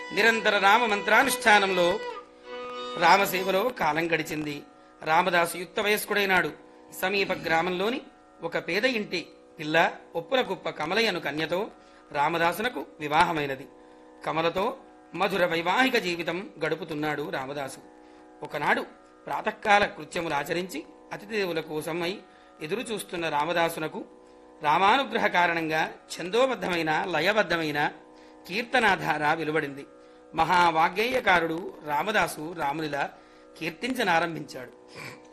నిరంతర రామ మంత్రానుష్ఠానంలో రామసేవలో కాలం గడిచింది రామదాసు యుక్త వయస్కుడైనాడు సమీప గ్రామంలోని ఒక పేద ఇంటి పిల్ల ఒప్పుల కుప్ప కమలయ్యను కన్యతో రామదాసునకు వివాహమైనది కమలతో మధుర వైవాహిక జీవితం గడుపుతున్నాడు రామదాసు ఒకనాడు ప్రాతకాల కృత్యములు ఆచరించి అతిథిదేవుల కోసమై ఎదురు చూస్తున్న రామదాసునకు రామానుగ్రహ కారణంగా ఛందోబద్ధమైన లయబద్ధమైన కీర్తనాధార వెలువడింది మహావాగ్గేయకారుడు రామదాసు రామునిలా కీర్తించనారంభించాడు